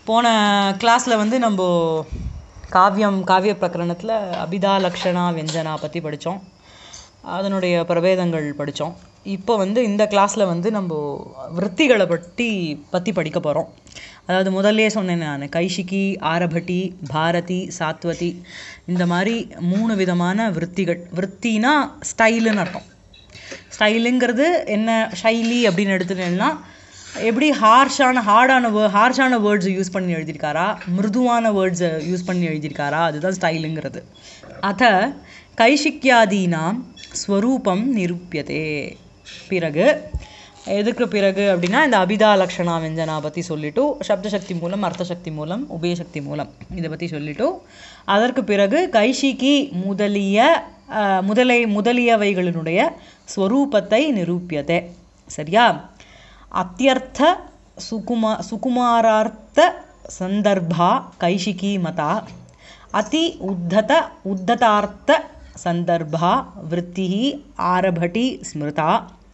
போன கிளாஸில் வந்து நம்ம காவியம் காவிய பிரகரணத்தில் அபிதா லக்ஷணா வெஞ்சனா பற்றி படித்தோம் அதனுடைய பிரபேதங்கள் படித்தோம் இப்போ வந்து இந்த கிளாஸில் வந்து நம்ம விற்த்திகளை பற்றி பற்றி படிக்க போகிறோம் அதாவது முதல்லே சொன்னேன் நான் கைஷிகி ஆரபட்டி பாரதி சாத்வதி இந்த மாதிரி மூணு விதமான விற்த்திகள் விற்த்தினா ஸ்டைலுன்னு அர்த்தம் ஸ்டைலுங்கிறது என்ன ஷைலி அப்படின்னு எடுத்துட்டேன்னா எப்படி ஹார்ஷான ஹார்டான வே ஹார்ஷான வேர்ட்ஸ் யூஸ் பண்ணி எழுதியிருக்காரா மிருதுவான வேர்ட்ஸை யூஸ் பண்ணி எழுதியிருக்காரா அதுதான் ஸ்டைலுங்கிறது அத கைஷிக்யாதீனாம் ஸ்வரூபம் நிரூபியதே பிறகு எதுக்கு பிறகு அப்படின்னா இந்த அபிதா லக்ஷணா வெஞ்சனா பற்றி சொல்லிட்டு சப்தசக்தி மூலம் அர்த்தசக்தி மூலம் உபயசக்தி மூலம் இதை பற்றி சொல்லிட்டு அதற்கு பிறகு கைஷிகி முதலிய முதலை முதலியவைகளினுடைய ஸ்வரூபத்தை நிரூபியதே சரியா அத்தியர்த்த சுகுமா சுகுமாரார்த்த சந்தர்பா கைஷிகி மதா அதி உத்தத உத்ததார்த்த சந்தர்பா விற்பி ஆரபட்டி ஸ்மிருதா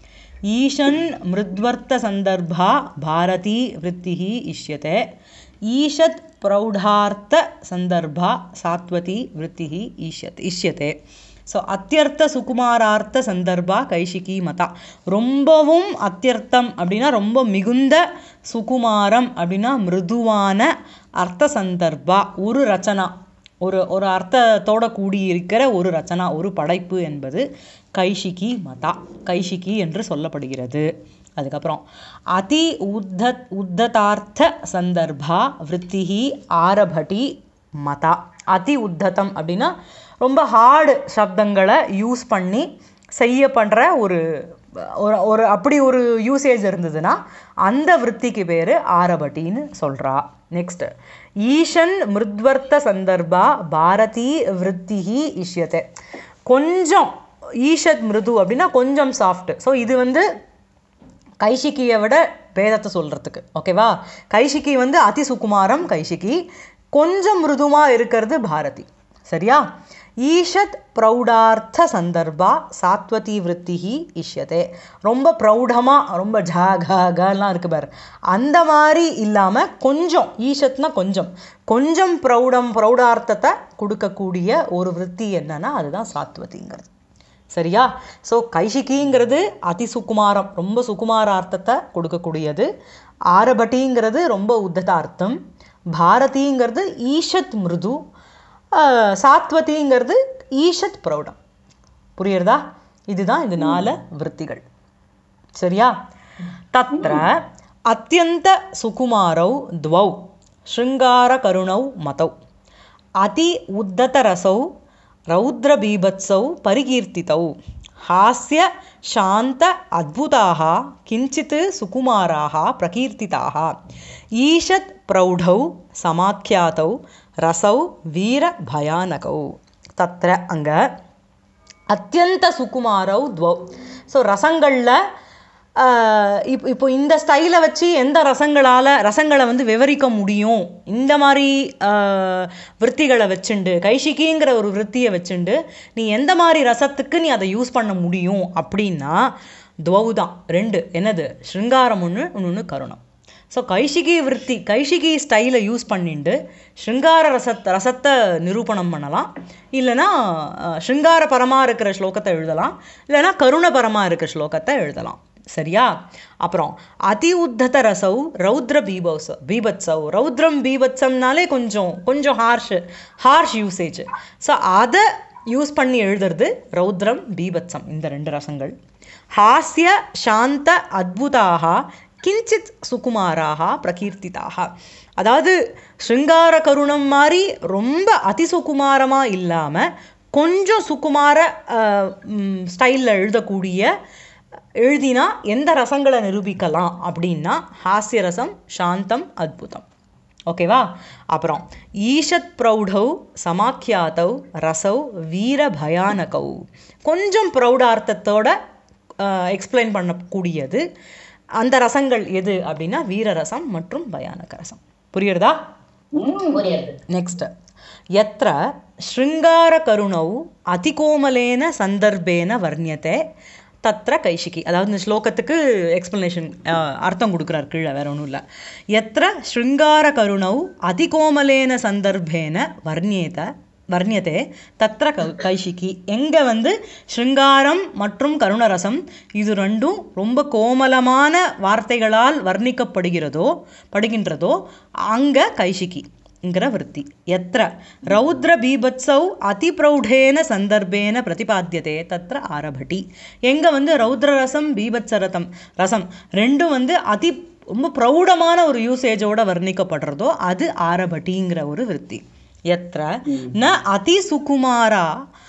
ஈஷன் மிருத்வர்த்த சந்தர்பா பாரதி விற்பி இஷ்யते ஈஷத் பிரௌಢார்த்த சந்தர்பா சாத்வதி விற்பி ஈஷ்யத் இஷ்யते ஸோ அத்தியர்த்த சுகுமாரார்த்த சந்தர்பா கைஷிகி மதா ரொம்பவும் அத்தியர்த்தம் அப்படின்னா ரொம்ப மிகுந்த சுகுமாரம் அப்படின்னா மிருதுவான அர்த்த சந்தர்பா ஒரு ரச்சனா ஒரு ஒரு அர்த்தத்தோட கூடியிருக்கிற ஒரு ரச்சனா ஒரு படைப்பு என்பது கைஷிகி மதா கைஷிகி என்று சொல்லப்படுகிறது அதுக்கப்புறம் அதி உத்தத் உத்ததார்த்த சந்தர்பா விற்த்திஹி ஆரபட்டி மதா அதி உத்ததம் அப்படின்னா ரொம்ப ஹார்டு சப்தங்களை யூஸ் பண்ணி செய்ய பண்ணுற ஒரு ஒரு ஒரு அப்படி ஒரு யூசேஜ் இருந்ததுன்னா அந்த விற்த்திக்கு பேர் ஆரபட்டின்னு சொல்கிறா நெக்ஸ்ட் ஈஷன் மிருத்வர்த்த சந்தர்பா பாரதி விற்த்திஹி இஷ்யத்தை கொஞ்சம் ஈஷத் மிருது அப்படின்னா கொஞ்சம் சாஃப்ட் ஸோ இது வந்து கைஷிக்கியை விட பேதத்தை சொல்கிறதுக்கு ஓகேவா கைஷிக்கி வந்து அதி சுகுமாரம் கைஷிக்கி கொஞ்சம் மிருதுமாக இருக்கிறது பாரதி சரியா ஈஷத் ப்ரௌடார்த்த சந்தர்பா சாத்வதி விற்த்திஹி இஷ்யதே ரொம்ப ப்ரௌடமாக ரொம்ப ஜா கா கலாம் இருக்கு பாரு அந்த மாதிரி இல்லாமல் கொஞ்சம் ஈஷத்னா கொஞ்சம் கொஞ்சம் ப்ரௌடம் ப்ரௌடார்த்தத்தை கொடுக்கக்கூடிய ஒரு விற்பி என்னன்னா அதுதான் சாத்வதிங்கிறது சரியா ஸோ கைஷிகிங்கிறது அதி சுகுமாரம் ரொம்ப சுகுமாரார்த்தத்தை கொடுக்கக்கூடியது ஆரபட்டிங்கிறது ரொம்ப உத்ததார்த்தம் பாரதிங்கிறது ஈஷத் மிருது சாத்வதிங்கிறது ஈஷத் பிரௌடம் புரியுறதா இதுதான் இந்த நாலு விற்த்திகள் சரியா தத்திர அத்தியந்த சுகுமாரௌ துவௌ ಶೃಂಗಾರಕರುಣೌ ಮತೌ ಅತಿ ಉದ್ದತರಸೌ ರೌದ್ರಬೀಭತ್ಸೌ ಪರಿಕೀರ್ತಿತೌ ಹಾಸ್ಯ ಶಾಂತ ಅದ್ಭುತಾः ಕಿಂಚಿತ್ ಸುಕುಮಾರಾः ಪ್ರಕೀರ್ತಿತಾः ಈಷತ್ ಪ್ರೌಢೌ ಸಮಾಖ್ಯಾತೌ ரசௌ வீர பயானகௌ தத்திர அங்கே அத்தியந்த சுகுமாரௌ துவௌ ஸோ ரசங்களில் இப் இப்போ இந்த ஸ்டைலை வச்சு எந்த ரசங்களால் ரசங்களை வந்து விவரிக்க முடியும் இந்த மாதிரி விற்த்திகளை வச்சுண்டு கைஷிகிங்கிற ஒரு விற்த்தியை வச்சுண்டு நீ எந்த மாதிரி ரசத்துக்கு நீ அதை யூஸ் பண்ண முடியும் அப்படின்னா துவவு தான் ரெண்டு என்னது ஸ்ருங்காரம் ஒன்று இன்னொன்று கருணம் ஸோ கைஷிகி விற்பி கைஷிகி ஸ்டைலை யூஸ் பண்ணிட்டு ஸ்ருங்கார ரசத்தை ரசத்தை நிரூபணம் பண்ணலாம் இல்லைனா ஸ்ருங்காரபரமாக இருக்கிற ஸ்லோகத்தை எழுதலாம் இல்லைனா கருணபரமாக இருக்கிற ஸ்லோகத்தை எழுதலாம் சரியா அப்புறம் அதி உத்தத ரசௌ ரௌத்ர பீபௌஸ் பீபத்சௌ ரௌத்ரம் பீபத்சம்னாலே கொஞ்சம் கொஞ்சம் ஹார்ஷ் ஹார்ஷ் யூசேஜ் ஸோ அதை யூஸ் பண்ணி எழுதுறது ரௌத்ரம் பீபத்சம் இந்த ரெண்டு ரசங்கள் ஹாஸ்ய சாந்த அத்புதாக கிஞ்சித் சுகுமாராக பிரகீர்த்திதாக அதாவது ஸ்ருங்கார கருணம் மாதிரி ரொம்ப அதிசுகுமாரமாக இல்லாமல் கொஞ்சம் சுகுமார ஸ்டைலில் எழுதக்கூடிய எழுதினா எந்த ரசங்களை நிரூபிக்கலாம் அப்படின்னா ஹாஸ்ய ரசம் சாந்தம் அத்புதம் ஓகேவா அப்புறம் ஈஷத் ப்ரௌடௌ சமாக்கியாத்தௌ ரசௌ வீர பயானகௌ கொஞ்சம் ப்ரௌடார்த்தத்தோட எக்ஸ்பிளைன் பண்ணக்கூடியது அந்த ரசங்கள் எது அப்படின்னா வீரரசம் மற்றும் பயானக ரசம் புரியுறதா நெக்ஸ்ட் எத்திர ஸ்ருங்கார கருணௌ அதிகோமலேன சந்தர்ப்பேன வர்ணியத்தை தத்ர கைஷிகி அதாவது இந்த ஸ்லோகத்துக்கு எக்ஸ்பிளனேஷன் அர்த்தம் கொடுக்குறார் கீழே வேற ஒன்றும் இல்லை எத்திர ஸ்ருங்கார கருணௌ அதிகோமலேன சந்தர்ப்பேன வர்ணியேத வர்ணியதே தத்ர க கைஷிகி எங்கே வந்து ஸ்ருங்காரம் மற்றும் கருணரசம் இது ரெண்டும் ரொம்ப கோமலமான வார்த்தைகளால் வர்ணிக்கப்படுகிறதோ படுகின்றதோ அங்கே கைஷிகி ங்கிற விற்பி எத்திர ரௌத்ர பீபத்சௌ அதிப்ரௌடேன சந்தர்ப்பேன பிரதிபாத்தியதே தத்ர ஆரபட்டி எங்கே வந்து ரௌத்ர ரசம் பீபத்ச ரதம் ரசம் ரெண்டும் வந்து அதி ரொம்ப ப்ரௌடமான ஒரு யூசேஜோட வர்ணிக்கப்படுறதோ அது ஆரபட்டிங்கிற ஒரு விற்பி எத்திர ந அதிசுகுமாரா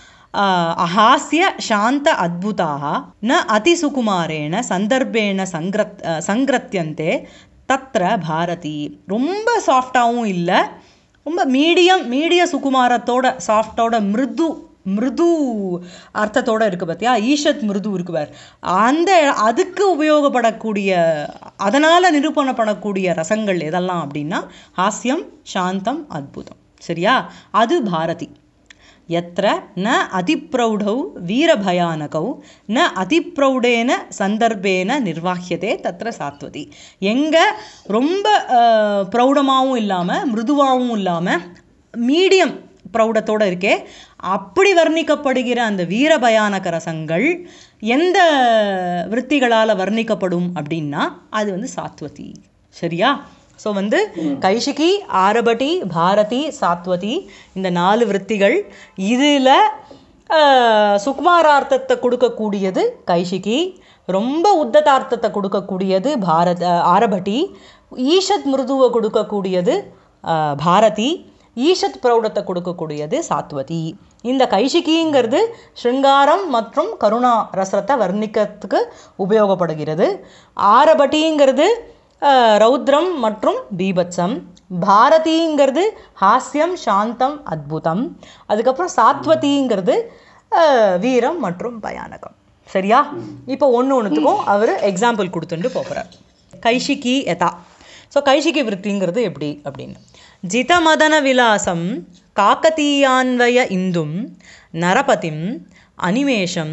அஹாஸ்ய சாந்த அத்புதாக ந அதிசுகுமாரேண சந்தர்ப்பேண சங்கிரத் சங்கிரத்தியந்தே தத்ர பாரதி ரொம்ப சாஃப்டாகவும் இல்லை ரொம்ப மீடியம் மீடிய சுகுமாரத்தோட சாஃப்டோட மிருது மிருது அர்த்தத்தோட இருக்கு பார்த்தியா ஈஷத் மிருது இருக்கு பார் அந்த அதுக்கு உபயோகப்படக்கூடிய அதனால் நிரூபணப்படக்கூடிய ரசங்கள் எதெல்லாம் அப்படின்னா ஹாஸ்யம் சாந்தம் அத்புதம் சரியா அது பாரதி எத்திர ந அதிப்ரௌடௌ வீரபயானகௌ ந அதிப்ரௌடேன சந்தர்ப்பேன நிர்வாகியதே தத்திர சாத்வதி எங்கே ரொம்ப ப்ரௌடமாகவும் இல்லாமல் மிருதுவாகவும் இல்லாமல் மீடியம் ப்ரௌடத்தோடு இருக்கே அப்படி வர்ணிக்கப்படுகிற அந்த வீரபயானக ரசங்கள் எந்த விற்த்திகளால் வர்ணிக்கப்படும் அப்படின்னா அது வந்து சாத்வதி சரியா ஸோ வந்து கைஷிகி ஆரபட்டி பாரதி சாத்வதி இந்த நாலு விற்த்திகள் இதில் சுகுமாரார்த்தத்தை கொடுக்கக்கூடியது கைஷிகி ரொம்ப உத்ததார்த்தத்தை கொடுக்கக்கூடியது பாரத ஆரபட்டி ஈஷத் மிருதுவை கொடுக்கக்கூடியது பாரதி ஈஷத் பிரௌடத்தை கொடுக்கக்கூடியது சாத்வதி இந்த கைஷிகிங்கிறது ஸ்ருங்காரம் மற்றும் கருணா ரசத்தை வர்ணிக்கிறதுக்கு உபயோகப்படுகிறது ஆரபட்டிங்கிறது ரௌத்ரம் மற்றும் பீபத்சம் பாரதிங்கிறது ஹாஸ்யம் சாந்தம் அத்புதம் அதுக்கப்புறம் சாத்வதிங்கிறது வீரம் மற்றும் பயானகம் சரியா இப்போ ஒன்று ஒன்றுத்துக்கும் அவர் எக்ஸாம்பிள் கொடுத்துட்டு போகிறார் கைஷிகி எதா ஸோ கைஷிகி விற்த்திங்கிறது எப்படி அப்படின்னு ஜிதமதன விலாசம் காக்கத்தீயான்வய இந்தும் நரபதிம் அனிமேஷம்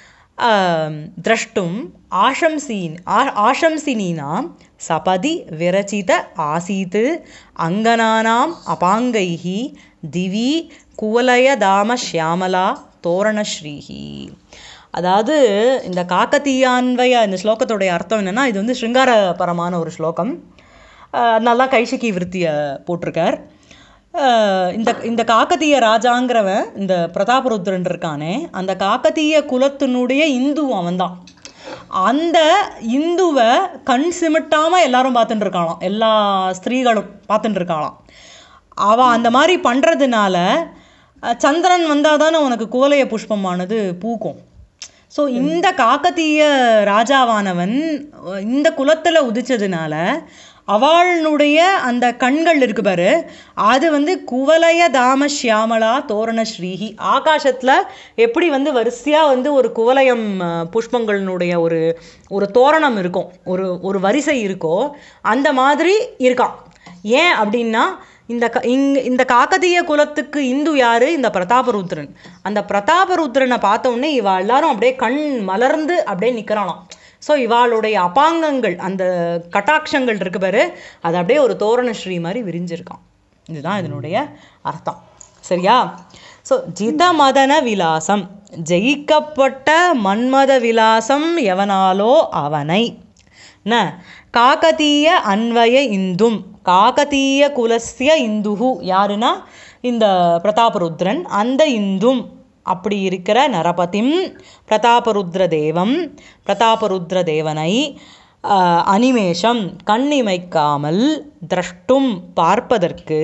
द्रष्टुम् आशंसीन् आशंसिनीनां सपदि विरचित आसीत् अङ्गनानाम् अपाङ्गैः दिवि कुवलयदामश्यामला தோரணஸ்ரீஹி அதாவது இந்த காக்கத்தீயான்வய இந்த ஸ்லோகத்தோடைய அர்த்தம் என்னென்னா இது வந்து ஸ்ருங்காரபரமான ஒரு ஸ்லோகம் நல்லா கைஷிக்கி விருத்தியை போட்டிருக்கார் இந்த இந்த காக்கத்தீய ராஜாங்கிறவன் இந்த பிரதாபருத்ரன் இருக்கானே அந்த காக்கத்தீய குலத்தினுடைய இந்து அவன்தான் அந்த இந்துவை கண் சிமிட்டாமல் எல்லாரும் பார்த்துட்டு இருக்காளாம் எல்லா ஸ்திரீகளும் பார்த்துட்டு இருக்காளாம் அவள் அந்த மாதிரி பண்ணுறதுனால சந்திரன் வந்தால் தானே உனக்கு குவலைய புஷ்பமானது பூக்கும் ஸோ இந்த காக்கத்தீய ராஜாவானவன் இந்த குலத்தில் உதிச்சதுனால அவளுடைய அந்த கண்கள் இருக்கு பாரு அது வந்து குவலய தாம ஷியாமலா தோரண ஸ்ரீஹி ஆகாசத்தில் எப்படி வந்து வரிசையாக வந்து ஒரு குவலயம் புஷ்பங்களினுடைய ஒரு ஒரு தோரணம் இருக்கும் ஒரு ஒரு வரிசை இருக்கோ அந்த மாதிரி இருக்கான் ஏன் அப்படின்னா இந்த க இங் இந்த காக்கதீய குலத்துக்கு இந்து யாரு இந்த பிரதாபருத்ரன் அந்த பிரதாபருத்ரனை பார்த்த உடனே இவ எல்லாரும் அப்படியே கண் மலர்ந்து அப்படியே நிற்கிறாளாம் ஸோ இவாளுடைய அபாங்கங்கள் அந்த கட்டாட்சங்கள் இருக்கு பாரு அது அப்படியே ஒரு தோரணஸ்ரீ மாதிரி விரிஞ்சிருக்கான் இதுதான் இதனுடைய அர்த்தம் சரியா ஸோ ஜிதமதன விலாசம் ஜெயிக்கப்பட்ட மன்மத விலாசம் எவனாலோ அவனை ந காக்கதீய அன்வய இந்தும் காக்கதீய குலசிய இந்துகு யாருன்னா இந்த பிரதாபருத்ரன் அந்த இந்தும் அப்படி இருக்கிற நரபதிம் பிரதாபருத்ர தேவம் பிரதாபருத்ர தேவனை அனிமேஷம் கண்ணிமைக்காமல் திரஷ்டும் பார்ப்பதற்கு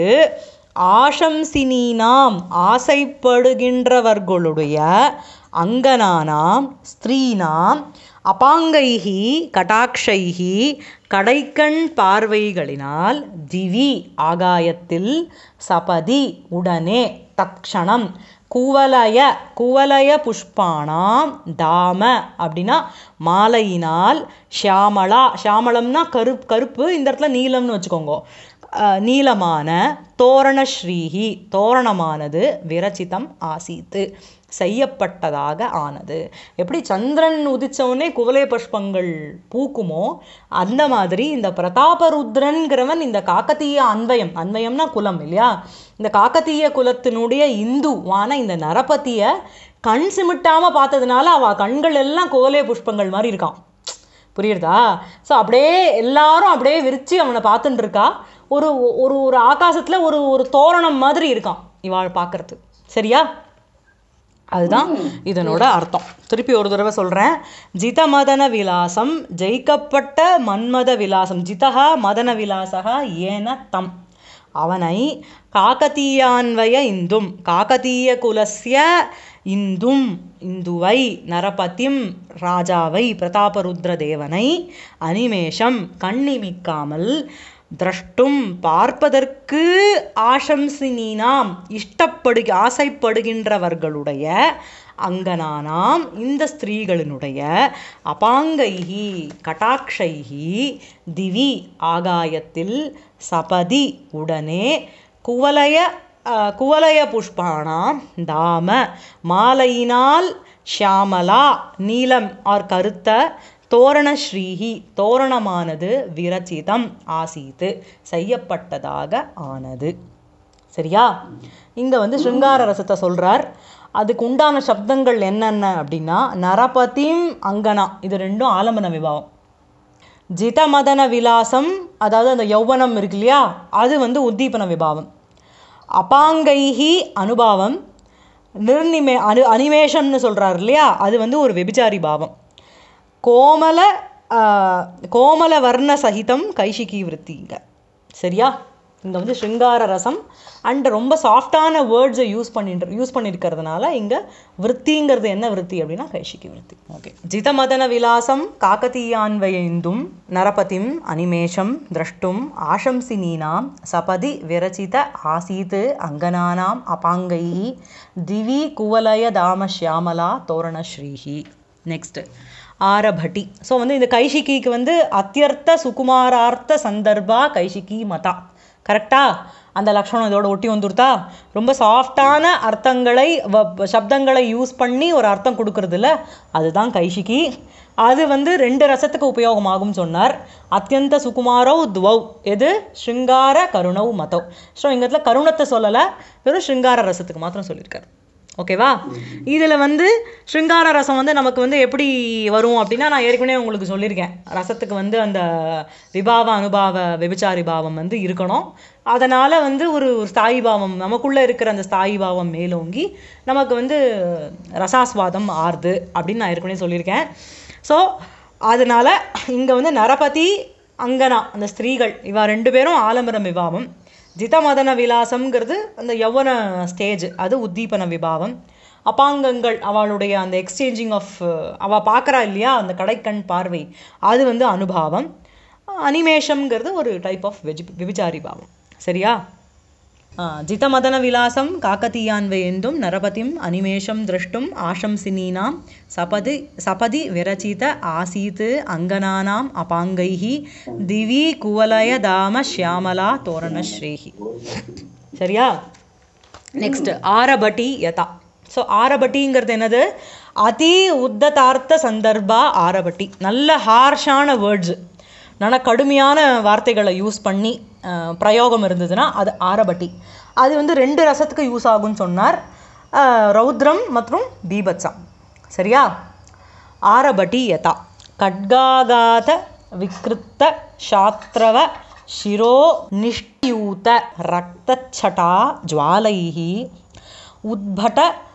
ஆசம்சினீனாம் ஆசைப்படுகின்றவர்களுடைய அங்கனானாம் ஸ்திரீனாம் அபாங்கைஹி கடாட்சைஹி கடைக்கண் பார்வைகளினால் திவி ஆகாயத்தில் சபதி உடனே தக்ஷணம் குவலய குவலய புஷ்பானாம் தாம அப்படின்னா மாலையினால் ஷியாமளா ஷியாமளம்னா கருப்பு கருப்பு இந்த இடத்துல நீலம்னு வச்சுக்கோங்க அஹ், நீலமான தோரணஸ்ரீஹி தோரணமானது விரச்சிதம் ஆசீத்து செய்யப்பட்டதாக ஆனது எப்படி சந்திரன் உதிச்சவுடனே குவலய புஷ்பங்கள் பூக்குமோ அந்த மாதிரி இந்த பிரதாபருத்ரன்கிறவன் இந்த காக்கத்தீய அன்வயம் அன்வயம்னா குலம் இல்லையா இந்த காக்கத்தீய குலத்தினுடைய இந்துவான இந்த நரபதிய கண் சிமிட்டாம பார்த்ததுனால அவ கண்கள் எல்லாம் குவலய புஷ்பங்கள் மாதிரி இருக்கான் புரியுறதா ஸோ அப்படியே எல்லாரும் அப்படியே விரிச்சு அவனை பார்த்துட்டு இருக்கா ஒரு ஒரு ஒரு ஆகாசத்துல ஒரு ஒரு தோரணம் மாதிரி இருக்கான் இவாள் பார்க்கறது சரியா அதுதான் இதனோட அர்த்தம் திருப்பி ஒரு தடவை சொல்றேன் ஜிதமதன விலாசம் ஜெயிக்கப்பட்ட மன்மத விலாசம் ஜிதஹா மதன விலாசகா ஏன தம் அவனை காக்கதீயான்வய இந்தும் காக்கதீய குலஸ்ய இந்தும் இந்துவை நரபதிம் ராஜாவை பிரதாபருத்ர தேவனை அனிமேஷம் கண்ணிமிக்காமல் திரஷ்டும் பார்ப்பதற்கு ஆசம்சினீனாம் இஷ்டப்படு ஆசைப்படுகின்றவர்களுடைய அங்கனானாம் இந்த ஸ்திரீகளினுடைய அபாங்கைஹி கட்டாட்சைஹி திவி ஆகாயத்தில் சபதி உடனே குவலய அஹ், குவலய புஷ்பானாம் தாம மாலையினால் ஷியாமலா நீலம் ஆர் கருத்த தோரணஸ்ரீஹி தோரணமானது விரச்சிதம் ஆசீத்து செய்யப்பட்டதாக ஆனது சரியா இங்க வந்து ஸ்ருங்கார ரசத்தை சொல்றார் அதுக்கு உண்டான சப்தங்கள் என்னென்ன அப்படின்னா நரபதிம் அங்கனா இது ரெண்டும் ஆலம்பன விபாவம் ஜிதமதன விலாசம் அதாவது அந்த யௌவனம் இருக்கு இல்லையா அது வந்து உத்தீபன விபாவம் அபாங்கைஹி அனுபாவம் நிர்நிமே அனு அனிமேஷம்னு சொல்றார் இல்லையா அது வந்து ஒரு வெபிச்சாரி பாவம் கோமல ஆஹ், கோமல வர்ண சகிதம் கைஷிகி விருத்திங்க சரியா இங்க வந்து ஸ்ருங்கார ரசம் அண்ட் ரொம்ப சாஃப்டான வேர்ட்ஸை யூஸ் பண்ணிட்டு யூஸ் பண்ணியிருக்கிறதுனால இங்க விருத்திங்கிறது என்ன விருத்தி அப்படின்னா கைஷிகி விருத்தி ஓகே ஜிதமதன விலாசம் காக்கதீயான்வய இந்தும் நரபதிம் அனிமேஷம் திரஷ்டும் ஆசம்சினீனாம் சபதி விரச்சித ஆசீத் அங்கனானாம் அபாங்கைः திவி குவலய தாம ஷியாமலா தோரணஸ்ரீஹி நெக்ஸ்ட் ஆரபட்டி ஸோ வந்து இந்த கைஷிகிக்கு வந்து அத்தியர்த்த சுகுமாரார்த்த சந்தர்ப்பா கைஷிகி மதா கரெக்டா அந்த லக்ஷணம் இதோட ஒட்டி வந்துருத்தா ரொம்ப சாஃப்டான அர்த்தங்களை வ- சப்தங்களை யூஸ் பண்ணி ஒரு அர்த்தம் கொடுக்கறது இல்ல அதுதான் கைஷிகி அது வந்து ரெண்டு ரசத்துக்கு உபயோகமாகும் சொன்னார் அத்தியந்த சுகுமாரவ் துவவ் எது ஸ்ருங்கார கருணவ் மதவ் ஸோ இங்க இடத்துல கருணத்தை சொல்லலை வெறும் ஸ்ருங்கார ரசத்துக்கு மாத்திரம் சொல்லியிருக்காரு ஓகேவா இதுல வந்து ஸ்ருங்கார ரசம் வந்து நமக்கு வந்து எப்படி வரும் அப்படின்னா நான் ஏற்கனவே உங்களுக்கு சொல்லியிருக்கேன் ரசத்துக்கு வந்து அந்த விபாவ அனுபாவ விபச்சாரி பாவம் வந்து இருக்கணும் அதனால வந்து ஒரு ஒரு ஸ்தாயி பாவம் நமக்குள்ள இருக்கிற அந்த ஸ்தாயி பாவம் மேலோங்கி நமக்கு வந்து ரசாஸ்வாதம் ஆறுது அப்படின்னு நான் ஏற்கனவே சொல்லியிருக்கேன் ஸோ அதனால இங்க வந்து நரபதி அங்கனா அந்த ஸ்திரீகள் இவா ரெண்டு பேரும் ஆலம்பரம் விபாவம் ஜிதமதன விலாசம்ங்கிறது அந்த யௌவன ஸ்டேஜ் அது உத்தீபன விபாவம் அபாங்கங்கள் அவளுடைய அந்த எக்ஸ்சேஞ்சிங் ஆஃப் அவ பார்க்கறா இல்லையா அந்த கடைக்கண் பார்வை அது வந்து அனுபாவம் அனிமேஷம்ங்கிறது ஒரு டைப் ஆஃப் வெஜி விபிச்சாரி பாவம் சரியா ஆ, ஜிதமதன விலாசம் காக்கதீயான்வயந்தும் நரபதிம் அனிமேஷம் திரஷ்டும் ஆசம்சினீனாம் சபதி சபதி விரச்சித ஆசீத் அங்கனானாம் அபாங்கைஹி திவி குவலய தாம ஷியாமலா தோரணஸ்ரீஹி சரியா நெக்ஸ்ட் ஆரபட்டி யதா ஸோ ஆரபட்டிங்கிறது என்னது அதி உத்ததார்த்த சந்தர்ப்பா ஆரபட்டி நல்ல ஹார்ஷான வேர்ட்ஸ் நல்ல கடுமையான வார்த்தைகளை யூஸ் பண்ணி அஹ், பிரயோகம் இருந்ததுன்னா அது ஆரபட்டி அது வந்து ரெண்டு ரசத்துக்கு யூஸ் ஆகும்னு சொன்னார் அஹ், ரௌத்ரம் மற்றும் பீபத்சம் சரியா ஆரபட்டி யதா கட்காகாத விக்ருத்த சாத்ரவ शिरो निष्यूत रक्तच्छटा ज्वालैः उद्भट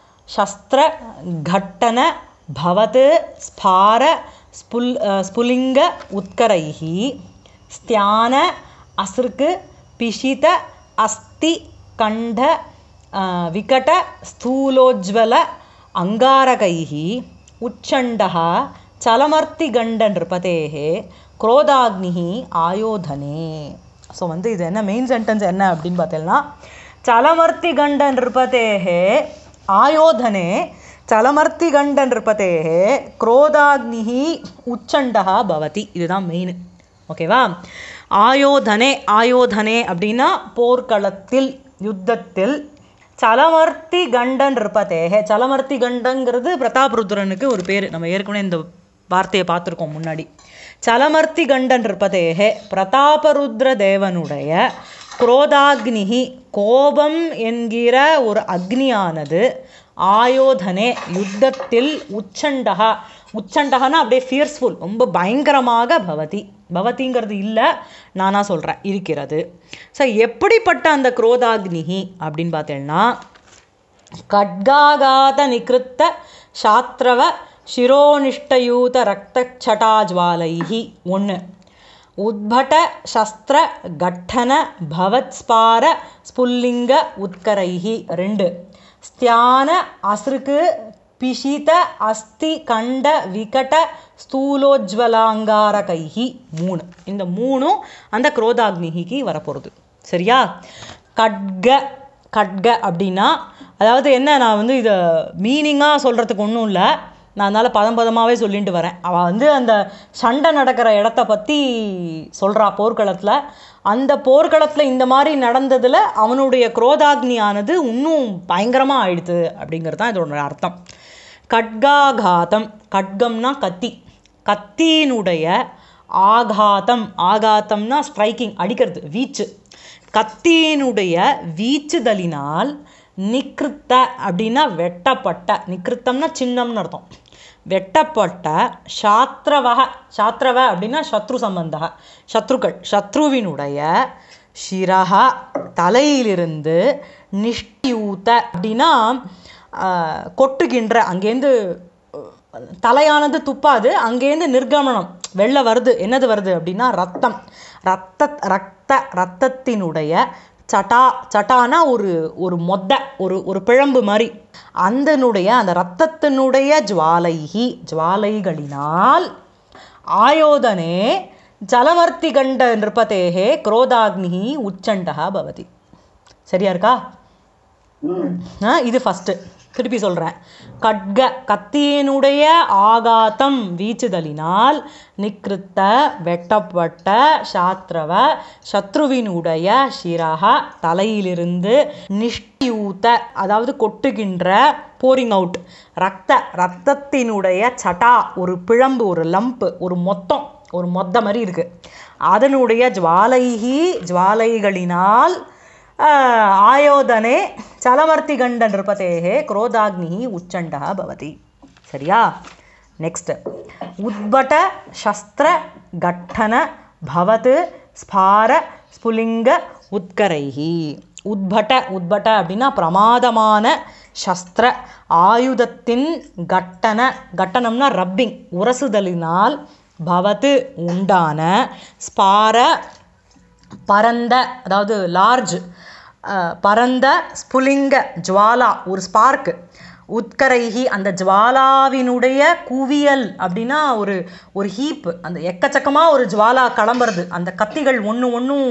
शस्त्रघट्टन भवत् स्फार स्फुल् स्फुलिङ्ग उत्करैः स्त्यान असृक् पिशित अस्ति कण्ठ विकट स्थूलोज्ज्वल अङ्गारकैः उच्छण्डः चलमर्तिगण्ड नृपतेः क्रोधाग्निः ஆயோதனே ஸோ வந்து இது என்ன மெயின் சென்டென்ஸ் என்ன அப்படின்னு பார்த்தீங்கன்னா சலமர்த்தி கண்ட நிருபதேகே ஆயோதனே சலமர்த்தி கண்ட நிருபதேகே குரோதாக்னிஹி உச்சண்டா பவதி இதுதான் மெயின் ஓகேவா ஆயோதனே ஆயோதனே அப்படின்னா போர்க்களத்தில் யுத்தத்தில் சலமர்த்தி கண்டன் இருப்பதேக சலமர்த்தி கண்டங்கிறது பிரதாபருத்ரனுக்கு ஒரு பேர் நம்ம ஏற்கனவே இந்த வார்த்தையை பார்த்துருக்கோம் முன்னாடி சலமர்த்தி கண்டன் இருப்பதேக பிரதாபருத்ர தேவனுடைய குரோதாக்னிகி கோபம் என்கிற ஒரு அக்னியானது ஆயோதனே யுத்தத்தில் உச்சண்டகா உச்சண்டகனா அப்படியே ஃபியர்ஸ்ஃபுல் ரொம்ப பயங்கரமாக பவதி பவதிங்கிறது இல்லை நானா சொல்கிறேன் இருக்கிறது ஸோ எப்படிப்பட்ட அந்த குரோதாக்னிகி அப்படின்னு பார்த்தேன்னா ಖಡ್ಗಾಘಾತ ನಿಕೃತ್ತ ಶಾತ್ರವ ಶಿರೋನಿಷ್ಠಯೂತ ರಕ್ತಛಟಾಜ್ವಾಲೈಃ ஒன்று உத்பட சஸ்திர கட்டன பவத்ஸ்பார ஸ்புல்லிங்க உத்கரைஹி ரெண்டு ஸ்தியான அசுருக்கு பிஷித அஸ்தி கண்ட விகட ஸ்தூலோஜ்வலாங்காரகைஹி மூணு இந்த மூணும் அந்த குரோதாக்னிகிக்கு வரப்போகிறது சரியா கட்க கட்க அப்படின்னா அதாவது என்ன நான் வந்து இதை மீனிங்காக சொல்கிறதுக்கு ஒன்றும் இல்லை நான் அதனால் பதம் பதமாகவே சொல்லிட்டு வரேன் அவள் வந்து அந்த சண்டை நடக்கிற இடத்த பற்றி சொல்கிறா போர்க்களத்தில் அந்த போர்க்களத்தில் இந்த மாதிரி நடந்ததில் அவனுடைய குரோதாக்னியானது இன்னும் பயங்கரமாக ஆயிடுது அப்படிங்கிறது தான் இதோட அர்த்தம் கட்காகாதம் கட்கம்னா கத்தி கத்தியினுடைய ஆகாதம் ஆகாதம்னா ஸ்ட்ரைக்கிங் அடிக்கிறது வீச்சு கத்தியினுடைய வீச்சுதலினால் நிக்கிருத்த அப்படின்னா வெட்டப்பட்ட நிக்கிருத்தம்னா சின்னம்னு அர்த்தம் வெட்டப்பட்ட சாத்திரவக சாத்திரவ அப்படின்னா சத்ரு சம்பந்தக சத்ருக்கள் சத்ருவினுடைய சிரக தலையிலிருந்து நிஷ்டியூத்த அப்படின்னா ஆஹ், கொட்டுகின்ற அங்கேருந்து அஹ், தலையானது துப்பாது அங்கேருந்து நிர்கமனம் வெளில வருது என்னது வருது அப்படின்னா ரத்தம் ரத்த ரத்த ரத்தத்தினுடைய சட்டா சட்டானா ஒரு ஒரு மொத்த ஒரு ஒரு பிழம்பு மாதிரி அந்தனுடைய அந்த ரத்தத்தினுடைய ஜுவாலைகி ஜுவாலைகளினால் ஆயோதனே ஜலவர்த்தி கண்ட நிருபதேகே குரோதாக்னி உச்சண்டகா பவதி சரியா இருக்கா ஆ, இது ஃபஸ்ட்டு திருப்பி சொல்கிறேன் கட்க கத்தியினுடைய ஆகாத்தம் வீச்சுதலினால் நிக்கிருத்த வெட்டப்பட்ட சாத்திரவ சத்ருவினுடைய சிரக தலையிலிருந்து நிஷ்டியூத்த அதாவது கொட்டுகின்ற போரிங் அவுட் ரத்த ரத்தத்தினுடைய சட்டா ஒரு பிழம்பு ஒரு லம்ப் ஒரு மொத்தம் ஒரு மொத்த மாதிரி இருக்கு அதனுடைய ஜுவாலைகி ஜுவாலைகளினால் ஆஹ், ஆயோதனே சலவர்த்தி கண்ட நிருபதேகே குரோதாக்னி உச்சண்டா பவதி சரியா நெக்ஸ்ட் உத்பட சஸ்திர கட்டன பவத் ஸ்பார ஸ்புலிங்க உத்கரைஹி உத்பட உத்பட அப்படின்னா பிரமாதமான சஸ்திர ஆயுதத்தின் கட்டன கட்டணம்னா ரப்பிங் உரசுதலினால் பவத்து உண்டான ஸ்பார பரந்த அதாவது லார்ஜ் பரந்த ஸ்புலிங்க ஜுவாலா ஒரு ஸ்பார்க் உத்கரைஹி அந்த ஜுவாலாவினுடைய குவியல் அப்படின்னா ஒரு ஒரு ஹீப் அந்த எக்கச்சக்கமாக ஒரு ஜுவாலா கிளம்புறது அந்த கத்திகள் ஒன்று ஒன்றும்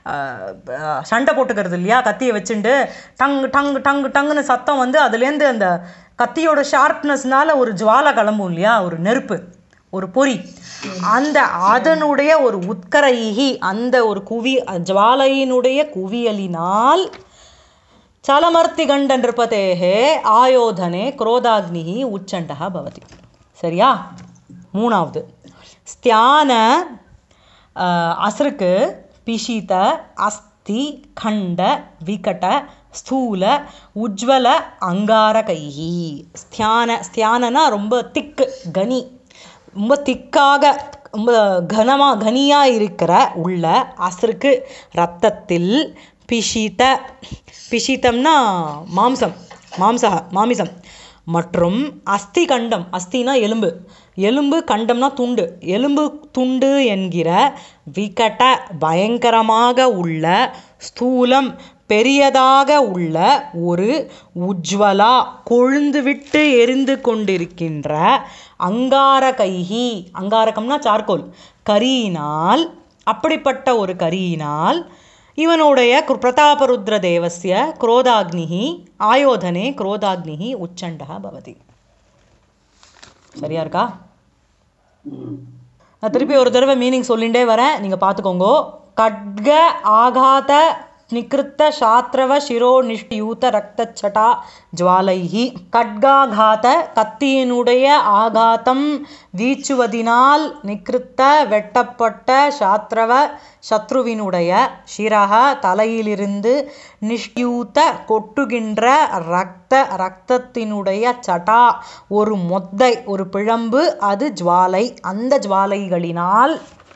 சண்டை போட்டுக்கிறது இல்லையா கத்தியை வச்சுண்டு டங் டங் டங் டங்குன்னு சத்தம் வந்து அதுலேருந்து அந்த கத்தியோட ஷார்ப்னஸ்னால ஒரு ஜுவாலா கிளம்பும் இல்லையா ஒரு நெருப்பு ஒரு பொறி அந்த அதனுடைய ஒரு உத்கரைகி அந்த ஒரு குவி ஜுவாலையினுடைய குவியலினால் சலமர்த்தி கண்டன் நிருபதேகே ஆயோதனே குரோதாக்னி உச்சண்டா பவதி சரியா மூணாவது ஸ்தியான ஆஹ், அசருக்கு பிஷித அஸ்தி கண்ட விகட ஸ்தூல உஜ்வல அங்காரகைஹி ஸ்தியான ஸ்தியானனா ரொம்ப திக்கு கனி ரொம்ப திக்காக ரொம்ப கனமாக கனியாக இருக்கிற உள்ள அசருக்கு ரத்தத்தில் பிஷித பிஷித்தம்னா மாம்சம் மாம்சக மாமிசம் மற்றும் அஸ்தி கண்டம் அஸ்தினா எலும்பு எலும்பு கண்டம்னா துண்டு எலும்பு துண்டு என்கிற விகட பயங்கரமாக உள்ள ஸ்தூலம் பெரியதாக உள்ள ஒரு உஜ்வலா கொழுந்துவிட்டு எரிந்து கொண்டிருக்கின்ற அங்கார கைகி அங்காரகம்னா சார்கோல் கரியினால் அப்படிப்பட்ட ஒரு கரியினால் இவனுடைய கு- பிரதாபருத்ர தேவஸ்ய குரோதாக்னிஹி ஆயோதனே குரோதாக்னிஹி உச்சண்டா பவதி சரியா இருக்கா நான் திருப்பி ஒரு தடவை மீனிங் சொல்லிகிட்டே வரேன் நீங்கள் பார்த்துக்கோங்க கட்க ஆகாத நிகிருத்த சாத்ரவ சிரோ நிஷ்யூத ரக்தச்சட்டா ஜுவாலைஹி கட்காகாத கத்தியினுடைய ஆகாத்தம் வீச்சுவதினால் நிகிருத்த வெட்டப்பட்ட சாத்ரவ சத்ருவினுடைய சிரக தலையிலிருந்து நிஷ்யூத்த கொட்டுகின்ற ரக்த ரக்தத்தினுடைய சட்டா ஒரு மொத்தை ஒரு பிழம்பு அது ஜுவாலை அந்த ஜுவாலைகளினால்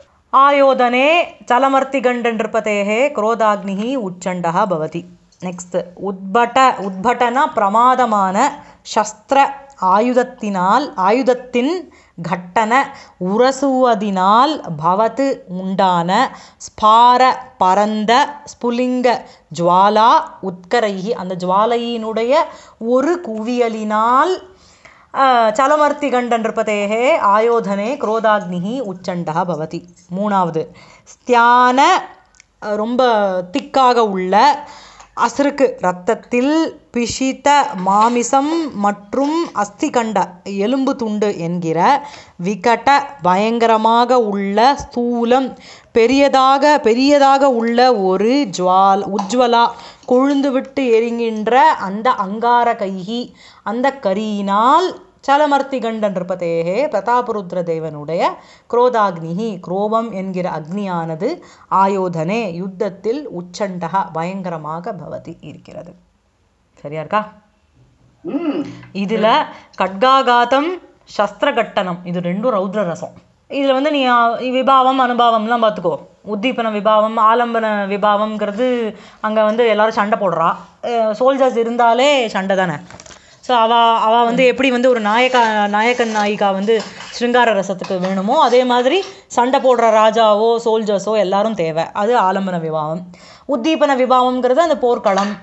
ஆயோதனே சலமர்த்திகண்டன்றிருப்பதேகே குரோதாக்னிஹி உச்சண்டः பவதி நெக்ஸ்ட் உத்பட உத்பட்டன பிரமாதமான சஸ்திர ஆயுதத்தினால் ஆயுதத்தின் கட்டன உரசுவதினால் பவத்து உண்டான ஸ்பார பரந்த ஸ்புலிங்க ஜுவாலா உத்கரைஹி அந்த ஜுவாலையினுடைய ஒரு குவியலினால் சலமர்த்தி கண்டன்றிருப்பதேகே ஆயோதனே குரோதாக்னிஹி உச்சண்டா பவதி மூணாவது ஸ்தியான அஹ், ரொம்ப திக்காக உள்ள அசுருக்கு ரத்தத்தில் பிஷித்த மாமிசம் மற்றும் அஸ்திகண்ட எலும்பு துண்டு என்கிற விகட பயங்கரமாக உள்ள ஸ்தூலம் பெரியதாக பெரியதாக உள்ள ஒரு ஜுவால் உஜ்வலா கொழுந்து விட்டு எரிகின்ற அந்த அங்கார கைகி அந்த கரியினால் சலமர்த்தி கண்டன்றிருப்பதேகே பிரதாபருத்ர தேவனுடைய குரோதாக்னிஹி குரோபம் என்கிற அக்னியானது ஆயோதனே யுத்தத்தில் உச்சண்டக பயங்கரமாக பவதி இருக்கிறது சரியா இருக்கா ம் இதுல கட்காகாதம் சஸ்திரகட்டனம் இது ரெண்டும் ரௌத்ர ரசம் இதுல வந்து நீ ஆ, விபாவம் அனுபாவம்லாம் பார்த்துக்கோ உத்தீபன விபாவம் ஆலம்பன விபாவம்ங்கிறது அங்க வந்து எல்லாரும் சண்டை போடுறா சோல்ஜர்ஸ் இருந்தாலே சண்டை தானே ஸோ அவ அவ வந்து எப்படி வந்து ஒரு நாயக்கா நாயக்கன் நாயிகா வந்து ஸ்ருங்கார ரசத்துக்கு வேணுமோ அதே மாதிரி சண்டை போடுற ராஜாவோ சோல்ஜர்ஸோ எல்லாரும் தேவை அது ஆலம்பன விபாவம் உத்தீபன விபாவம்ங்கிறது அந்த போர்க்களம்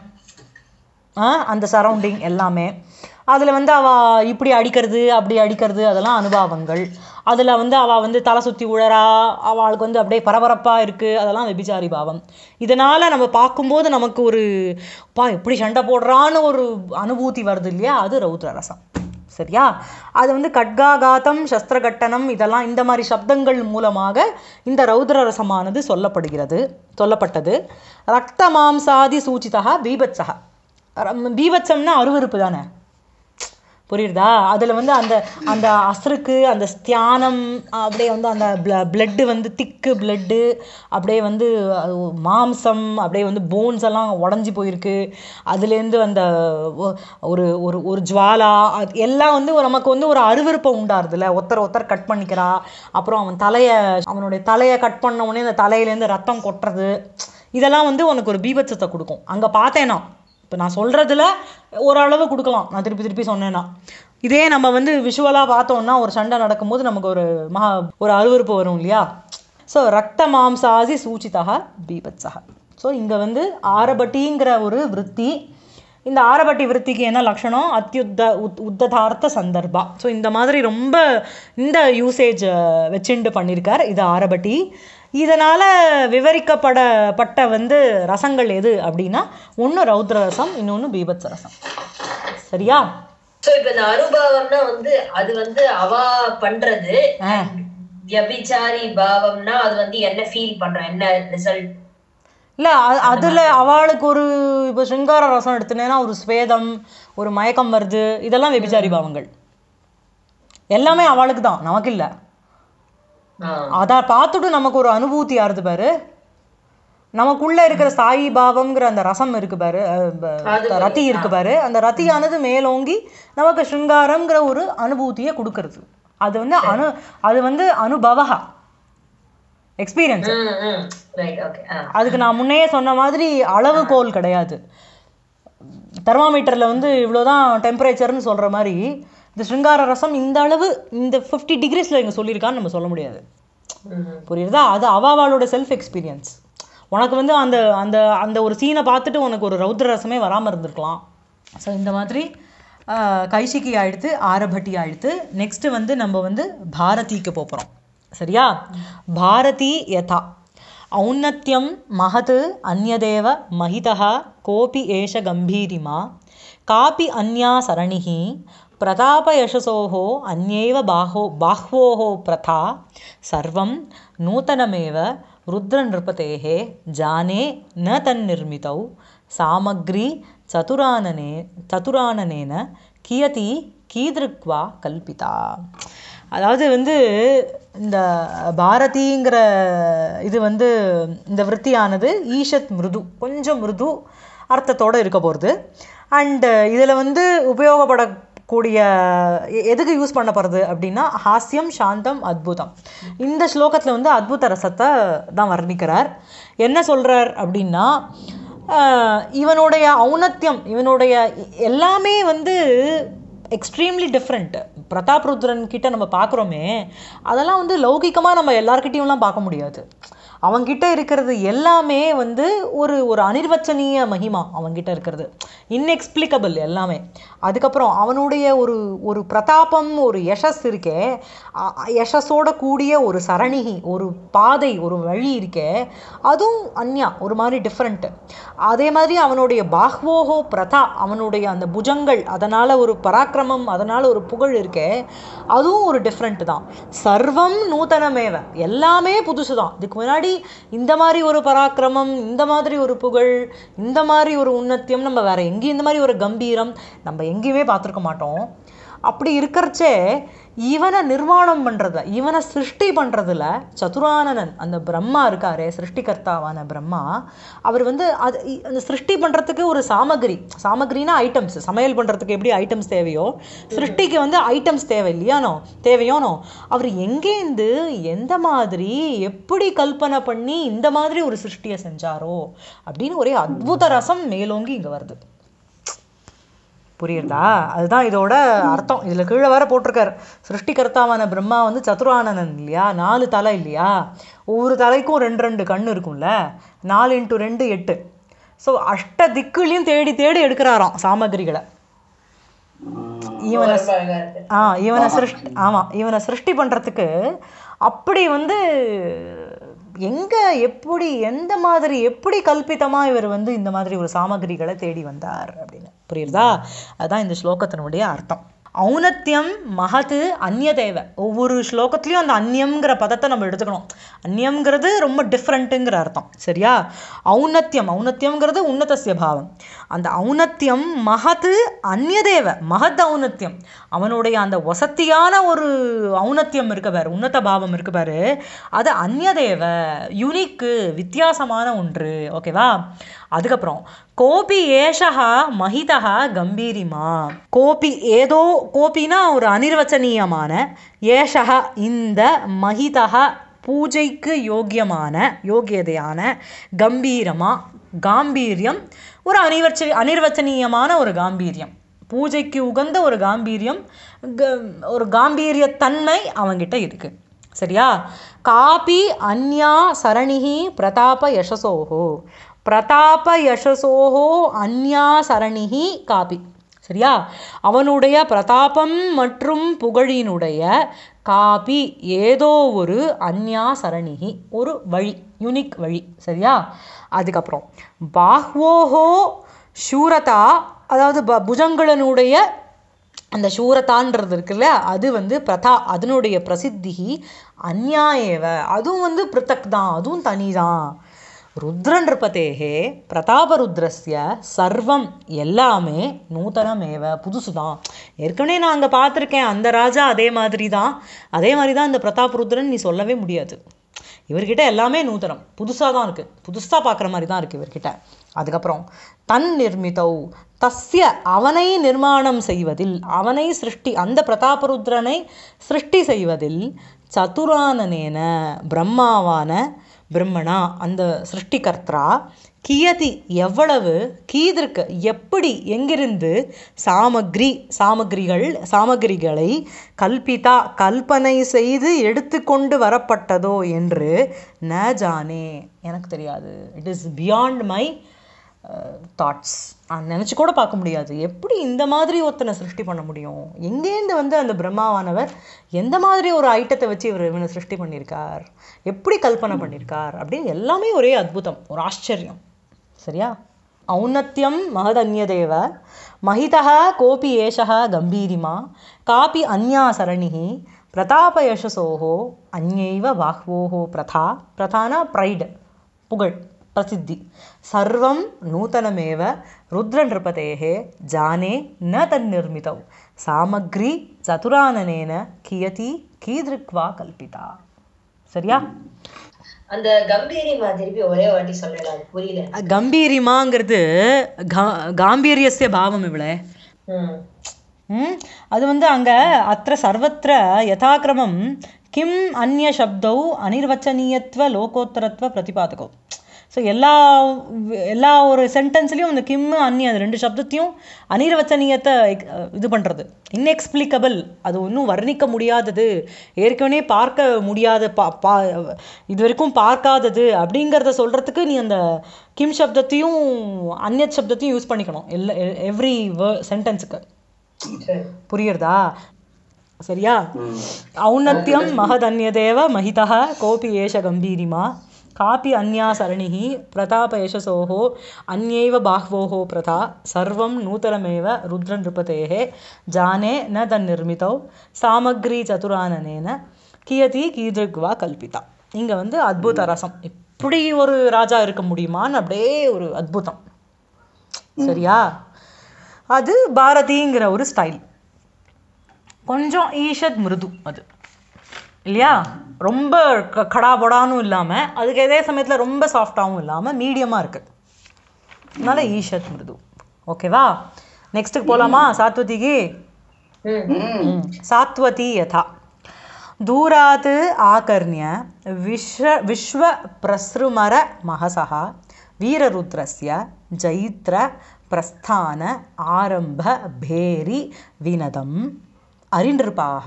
ஆ, அந்த சரௌண்டிங் எல்லாமே அதில் வந்து அவள் இப்படி அடிக்கிறது அப்படி அடிக்கிறது அதெல்லாம் அனுபவங்கள் அதில் வந்து அவள் வந்து தலை சுற்றி உழறா அவளுக்கு வந்து அப்படியே பரபரப்பாக இருக்குது அதெல்லாம் வெபிச்சாரி பாவம் இதனால் நம்ம பார்க்கும்போது நமக்கு ஒரு பா எப்படி சண்டை போடுறான்னு ஒரு அனுபூதி வருது இல்லையா அது ரௌத்ர ரசம் சரியா அது வந்து கட்காகாத்தம் சஸ்திரகட்டனம் இதெல்லாம் இந்த மாதிரி சப்தங்கள் மூலமாக இந்த ரௌத்ர ரசமானது சொல்லப்படுகிறது சொல்லப்பட்டது ரக்த மாம்சாதி சூச்சிதா பீபத்சகா ர- பீபத்சம்னா அருவருப்பு தானே புரியுறதா அதில் வந்து அந்த அந்த அசருக்கு அந்த ஸ்தியானம் அப்படியே வந்து அந்த பிளட்டு வந்து திக்கு பிளட்டு அப்படியே வந்து அது மாம்சம் அப்படியே வந்து போன்ஸ் எல்லாம் உடஞ்சி போயிருக்கு அதுலேருந்து அந்த ஒ- ஒரு ஒரு ஒரு ஜுவாலா அது எல்லாம் வந்து ஒரு- நமக்கு வந்து ஒரு அருவருப்பை உண்டாருதுல ஒருத்தர் ஒருத்தர் கட் பண்ணிக்கிறா அப்புறம் அவன் தலையை அவனுடைய தலையை கட் பண்ண உடனே அந்த தலையிலேருந்து ரத்தம் கொட்டுறது இதெல்லாம் வந்து உனக்கு ஒரு பீபட்சத்தை கொடுக்கும் அங்கே பார்த்தேனா இப்போ நான் சொல்கிறதுல ஓரளவு கொடுக்கலாம் நான் திருப்பி திருப்பி சொன்னேன்னா இதே நம்ம வந்து விஷுவலாக பார்த்தோம்னா ஒரு சண்டை நடக்கும்போது நமக்கு ஒரு மகா ஒரு அருவருப்பு வரும் இல்லையா ஸோ ரக்த மாம்சாசி சூச்சிதா பீபத்சா ஸோ இங்கே வந்து ஆரபட்டிங்கிற ஒரு விருத்தி இந்த ஆரபட்டி விருத்திக்கு என்ன லட்சணம் அத்யுத்த உத் உத்ததார்த்த சந்தர்ப்பா ஸோ இந்த மாதிரி ரொம்ப இந்த யூசேஜ் வச்சுண்டு பண்ணியிருக்கார் இது ஆரபட்டி இதனால் விவரிக்கப்படப்பட்ட வந்து ரசங்கள் எது அப்படின்னா ஒன்று ரௌத்ர ரசம் இன்னொன்று பீபத்ச ரசம் சரியா சோ இப்ப இந்த அனுபவம்னா வந்து அது வந்து அவ பண்றது ஆ வியபிச்சாரி பாவம்னா அது வந்து என்ன ஃபீல் பண்றோம் என்ன ரிசல்ட் இல்லை அதில் அவளுக்கு ஒரு இப்போ சிங்கார ரசம் எடுத்துனேன்னா ஒரு ஸ்வேதம் ஒரு மயக்கம் வருது இதெல்லாம் வெபிச்சாரி பாவங்கள் எல்லாமே அவளுக்கு தான் நமக்கு இல்லை அதை பார்த்துட்டு நமக்கு ஒரு அனுபூதி ஆறுது பாரு நமக்குள்ள இருக்கிற சாயி பாவம்ங்கிற அந்த ரசம் இருக்கு பாரு அஹ் ப- ரதி இருக்கு பாரு அந்த ரத்தியானது மேலோங்கி நமக்கு சிருங்காரம்ங்கிற ஒரு அனுபூதியை கொடுக்கறது அது வந்து அனு அது வந்து அனுபவகா எக்ஸ்பீரியன்ஸ் ரைட் ஓகே அதுக்கு நான் முன்னையே சொன்ன மாதிரி அளவுகோல் கிடையாது தெர்மாமீட்டரில் வந்து இவ்வளோதான் டெம்பரேச்சர்னு சொல்கிற மாதிரி இந்த சிருங்கார ரசம் இந்த அளவு இந்த ஃபிஃப்டி டிகிரிஸில் இங்கே சொல்லியிருக்கான்னு நம்ம சொல்ல முடியாது புரியுறதா அது அவாவாளோட செல்ஃப் எக்ஸ்பீரியன்ஸ் உனக்கு வந்து அந்த அந்த அந்த ஒரு சீனை பார்த்துட்டு உனக்கு ஒரு ரௌத்ர ரசமே வராமல் இருந்திருக்கலாம் ஸோ இந்த மாதிரி ஆஹ், கைசிகி ஆயிடுத்து ஆரபட்டி ஆயிடுத்து நெக்ஸ்ட்டு வந்து நம்ம வந்து பாரதிக்கு போகிறோம் சரியா பாரதி யதா ஔன்னத்யம் மகத் அந்யதேவ மகிதः கோபி ஏஷ கம்பீரிமா காபி அந்யா சரணிः प्रतापयशसोः अन्यैव बाहो बाह्वोः प्रथा सर्वं नूतनमेव रुद्रनृपतेः जाने न तन्निर्मितौ सामग्री चतुरानने चतुराननेन கியதி கீதிருக்வா கல்பிதா அதாவது வந்து இந்த பாரதிங்கிற இது வந்து இந்த விற்த்தியானது ஈஷத் மிருது கொஞ்சம் மிருது அர்த்தத்தோடு இருக்க போகிறது அண்டு இதில் வந்து உபயோகப்படக்கூடிய எ- எதுக்கு யூஸ் பண்ண போகிறது அப்படின்னா ஹாஸ்யம் சாந்தம் அத்புதம் இந்த ஸ்லோகத்தில் வந்து அத்புத ரசத்தை தான் வர்ணிக்கிறார் என்ன சொல்கிறார் அப்படின்னா ஆஹ் இவனுடைய ஔன்னத்தியம் இவனுடைய எ- எல்லாமே வந்து எக்ஸ்ட்ரீம்லி டிஃப்ரெண்ட் பிரதாப் ருத்ரன் கிட்ட நம்ம பார்க்குறோமே அதெல்லாம் வந்து லௌகிகமாக நம்ம எல்லார்கிட்டயும்லாம் பார்க்க முடியாது அவன்கிட்ட இருக்கிறது எல்லாமே வந்து ஒரு ஒரு அனிர்வச்சனீய மகிமா அவன்கிட்ட இருக்கிறது இன்எக்ஸ்பிளிகபிள் எல்லாமே அதுக்கப்புறம் அவனுடைய ஒரு ஒரு பிரதாபம் ஒரு யசஸ் இருக்கே அ- அ- யசஸோட கூடிய ஒரு சரணிகி ஒரு பாதை ஒரு வழி இருக்கே அதுவும் அந்யா ஒரு மாதிரி டிஃப்ரெண்ட்டு அதே மாதிரி அவனுடைய பாஹ்வோஹோ பிரதா அவனுடைய அந்த புஜங்கள் அதனால் ஒரு பராக்கிரமம் அதனால் ஒரு புகழ் இருக்கே அதுவும் ஒரு டிஃப்ரெண்ட் தான் சர்வம் நூதனமேவ எல்லாமே புதுசு தான் இதுக்கு முன்னாடி இந்த மாதிரி ஒரு பராக்கிரமம் இந்த மாதிரி ஒரு புகழ் இந்த மாதிரி ஒரு உன்னத்தியம் நம்ம வேற எங்கேயும் இந்த மாதிரி ஒரு கம்பீரம் நம்ம எங்கேயுமே பார்த்துருக்க மாட்டோம் அப்படி இருக்கிறச்சே இவனை நிர்மாணம் பண்ணுறத இவனை சிருஷ்டி பண்ணுறதுல சதுரானனன் அந்த பிரம்மா இருக்காரே சிருஷ்டிகர்த்தாவான பிரம்மா அவர் வந்து அது இ- அந்த சிருஷ்டி பண்ணுறதுக்கு ஒரு சாமகிரி சாமகிரினா ஐட்டம்ஸ் சமையல் பண்ணுறதுக்கு எப்படி ஐட்டம்ஸ் தேவையோ சிருஷ்டிக்கு வந்து ஐட்டம்ஸ் தேவை இல்லையானோ தேவையோனோ அவர் எங்கேருந்து எந்த மாதிரி எப்படி கல்பனை பண்ணி இந்த மாதிரி ஒரு சிருஷ்டியை செஞ்சாரோ அப்படின்னு ஒரே அத்புத ரசம் மேலோங்கி இங்கே வருது புரியுறதா அதுதான் இதோட அர்த்தம் இதில் கீழே வேற போட்டிருக்காரு சிருஷ்டிகர்த்தாவான பிரம்மா வந்து சதுரானனன் இல்லையா நாலு தலை இல்லையா ஒவ்வொரு தலைக்கும் ரெண்டு ரெண்டு கண்ணு இருக்கும்ல நாலு இன்ட்டு ரெண்டு எட்டு ஸோ அஷ்ட திக்குலையும் தேடி தேடி எடுக்கிறாராம் சாமகிரிகளை இவனை ரொம்ப அழகா இருக்கு ஆ இவனை சிருஷ்டி ஆமாம் இவனை சிருஷ்டி பண்ணுறதுக்கு அப்படி வந்து எங்கே எப்படி எந்த மாதிரி எப்படி கல்பிதமாக இவர் வந்து இந்த மாதிரி ஒரு சாமகிரிகளை தேடி வந்தார் அப்படின்னு புரியுறதா அதுதான் இந்த ஸ்லோகத்தினுடைய அர்த்தம் ஔன்னத்தியம் மகது அந்நியதேவ ஒவ்வொரு ஸ்லோகத்துலேயும் அந்த அந்நியம்ங்கிற பதத்தை நம்ம எடுத்துக்கணும் அந்நியம்ங்கிறது ரொம்ப டிஃப்ரெண்ட்டுங்கிற அர்த்தம் சரியா ஔன்னத்தியம் ஔன்னத்தியம்ங்கிறது உன்னதசிய பாவம் அந்த ஔன்னத்தியம் மகது அந்நியதேவ மகத் ஔன்னத்தியம் அவனுடைய அந்த வசத்தியான ஒரு ஔன்னத்தியம் இருக்கு பாரு உன்னத பாவம் இருக்கு பாரு அது அந்நியதேவ யுனிக்கு வித்தியாசமான ஒன்று ஓகேவா அதுக்கப்புறம் கோபி ஏஷா மகிதா கம்பீரிமா கோபி ஏதோ கோபினா ஒரு அனிர்வச்சனீயமான ஏஷா இந்த மகிதா பூஜைக்கு யோக்கியமான யோகியதையான கம்பீரமா காம்பீரியம் ஒரு அனிவச்ச அனிர்வச்சனீயமான ஒரு காம்பீரியம் பூஜைக்கு உகந்த ஒரு காம்பீரியம் க- ஒரு காம்பீரியத்தன்மை அவங்கிட்ட இருக்கு சரியா காபி அந்யா சரணிஹி பிரதாப யசசோஹோ பிரதாப யசசோஹோ அந்யா சரணிஹி காபி சரியா அவனுடைய பிரதாபம் மற்றும் புகழினுடைய காபி ஏதோ ஒரு அந்யா சரணிகி ஒரு வழி யுனிக் வழி சரியா அதுக்கப்புறம் பாஹ்வோஹோ சூரதா அதாவது ப புஜங்களினுடைய அந்த சூரதான்றது இருக்குல்ல அது வந்து பிரதா அதனுடைய பிரசித்தி அந்யாயேவ அதுவும் வந்து பிருத்தக் தான் அதுவும் தனி தான் ருத்ரன்ருபதேகே பிரதாபருத்ரஸ்ய சர்வம் எல்லாமே நூதனமேவ புதுசு தான் ஏற்கனவே நான் அங்கே பார்த்துருக்கேன் அந்த ராஜா அதே மாதிரி தான் அதே மாதிரி தான் இந்த பிரதாப் ருத்ரன் நீ சொல்லவே முடியாது இவர்கிட்ட எல்லாமே நூதனம் புதுசாக தான் இருக்குது புதுசாக பார்க்குற மாதிரி தான் இருக்குது இவர்கிட்ட அதுக்கப்புறம் தன் நிர்மிதௌ தஸ்ய அவனை நிர்மாணம் செய்வதில் அவனை சிருஷ்டி அந்த பிரதாபருத்ரனை சிருஷ்டி செய்வதில் சதுரானனேன பிரம்மாவான பிரம்மனா அந்த சிருஷ்டிகர்த்தா கியதி எவ்வளவு கீதிருக்கு எப்படி எங்கிருந்து சாமக்ரி சாமகிரிகள் சாமகிரிகளை கல்பிதா கல்பனை செய்து எடுத்துக்கொண்டு வரப்பட்டதோ என்று ந ஜானே எனக்கு தெரியாது it is beyond my thoughts நினச்சி கூட பார்க்க முடியாது எப்படி இந்த மாதிரி ஒருத்தனை சிருஷ்டி பண்ண முடியும் எங்கேருந்து வந்து அந்த பிரம்மாவானவர் எந்த மாதிரி ஒரு ஐட்டத்தை வச்சு இவர் இவனை சிருஷ்டி பண்ணியிருக்கார் எப்படி கல்பனை பண்ணியிருக்கார் அப்படின்னு எல்லாமே ஒரே அத்புதம் ஒரு ஆச்சரியம் சரியா औन्नत्यं महदन्यदेव महितः कोऽपि एषः गम्भीरिमा कापि अन्या सरणिः प्रतापयशसोः अन्यैव बाह्वोः प्रथा प्रधाना प्रैड् पुगळ् प्रसिद्धि सर्वं नूतनमेव रुद्रनृपतेः जाने न तन्निर्मितौ सामग्री चतुराननेन कियती कीदृक्वा कल्पिता சரியா அந்த கம்பீரிமா திருப்பி ஒரே வாட்டி சொல்லல அது புரியல கம்பீரிமாங்கிறது கா- காம்பீரியஸ்ய பாவம் இவளே ம் ம்? அது வந்து அங்க அത്ര சர்வத்திர யதாக்கிரமம் கிம் அந்நிய சப்தௌ அனிர்வச்சனீயத்துவ லோகோத்தரத்துவ பிரதிபாதகோ ஸோ எல்லா எல்லா ஒரு சென்டென்ஸ்லையும் இந்த கிம் அந்நிய அது ரெண்டு சப்தத்தையும் அனிர்வச்சனீயத்தை ex- இது பண்ணுறது இன்எக்ஸ்பிளிக்கபிள் அது ஒன்றும் வர்ணிக்க முடியாதது ஏற்கனவே பார்க்க முடியாத பா பா இது வரைக்கும் பார்க்காதது அப்படிங்கிறத சொல்கிறதுக்கு நீ அந்த கிம் சப்தத்தையும் அந்நியத் சப்தத்தையும் யூஸ் பண்ணிக்கணும் எல்லா எவ்ரி சென்டென்ஸுக்கு சரி புரியுறதா சரியா औन्नत्यं महदन्यदेव महितः कोऽपि एष गम्भीरिमा कापि अन्या सरणिः प्रतापयशसोः अन्यैव बाह्वोः प्रथा सर्वं नूतनमेव रुद्रनृपतेः जाने न तन्निर्मितौ सामग्री चतुराननेन கியதி கீதிருக்வா கல்பிதா இங்கே வந்து அத்புத ரசம் இப்படி ஒரு ராஜா இருக்க முடியுமான்னு அப்படியே ஒரு அத்புதம் சரியா அது பாரதிங்கிற ஒரு ஸ்டைல் கொஞ்சம் ஈஷத் மிருது அது இல்லையா ரொம்ப க கடாபடானும் இல்லாமல் அதுக்கு அதே சமயத்தில் ரொம்ப சாஃப்டாகவும் இல்லாமல் மீடியமாக இருக்குது அதனால ஈஷத் மிருது ஓகேவா நெக்ஸ்ட்டுக்கு போகலாமா சாத்வதிக்கு ம் ம். சாத்வதி யதா दूरात् आकर्ण्य विश्व विश्वप्रसृमर महसः वीररुद्रस्य जैत्रप्रस्थान आरम्भ भेरि विनदम् अरिनृपाः